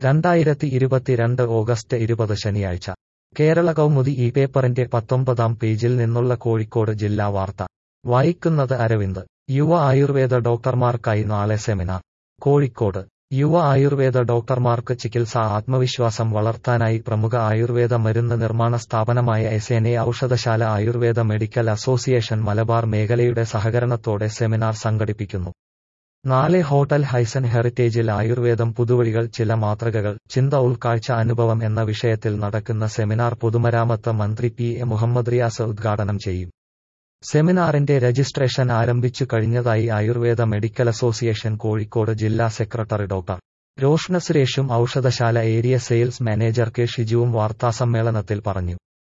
രണ്ടായിരത്തി ഇരുപത്തിരണ്ട് ഓഗസ്റ്റ് ഇരുപത് ശനിയാഴ്ച കേരള കൗമുദി ഈ പേപ്പറിന്റെ പത്തൊമ്പതാം പേജിൽ നിന്നുള്ള കോഴിക്കോട് ജില്ലാ വാർത്ത വായിക്കുന്നത് അരവിന്ദ് യുവ ആയുർവേദ ഡോക്ടർമാർക്കായി നാളെ സെമിനാർ കോഴിക്കോട് യുവ ആയുർവേദ ഡോക്ടർമാർക്ക് ചികിത്സാ ആത്മവിശ്വാസം വളർത്താനായി പ്രമുഖ ആയുർവേദ മരുന്ന് നിർമ്മാണ സ്ഥാപനമായ എസ് എൻ എ ഔഷധശാല ആയുർവേദ മെഡിക്കൽ അസോസിയേഷൻ മലബാർ മേഖലയുടെ സഹകരണത്തോടെ സെമിനാർ സംഘടിപ്പിക്കുന്നു നാളെ ഹോട്ടൽ ഹൈസൻ ഹെറിറ്റേജിൽ ആയുർവേദം പുതുവഴികൾ ചില മാതൃകകൾ ചിന്ത ഉൾക്കാഴ്ച അനുഭവം എന്ന വിഷയത്തിൽ നടക്കുന്ന സെമിനാർ പൊതുമരാമത്ത് മന്ത്രി പി എ മുഹമ്മദ് റിയാസ് ഉദ്ഘാടനം ചെയ്യും സെമിനാറിന്റെ രജിസ്ട്രേഷൻ ആരംഭിച്ചു കഴിഞ്ഞതായി ആയുർവേദ മെഡിക്കൽ അസോസിയേഷൻ കോഴിക്കോട് ജില്ലാ സെക്രട്ടറി ഡോക്ടർ രോഷ്ണ സുരേഷും ഔഷധശാല ഏരിയ സെയിൽസ് മാനേജർ കെ ഷിജുവും വാർത്താസമ്മേളനത്തിൽ പറഞ്ഞു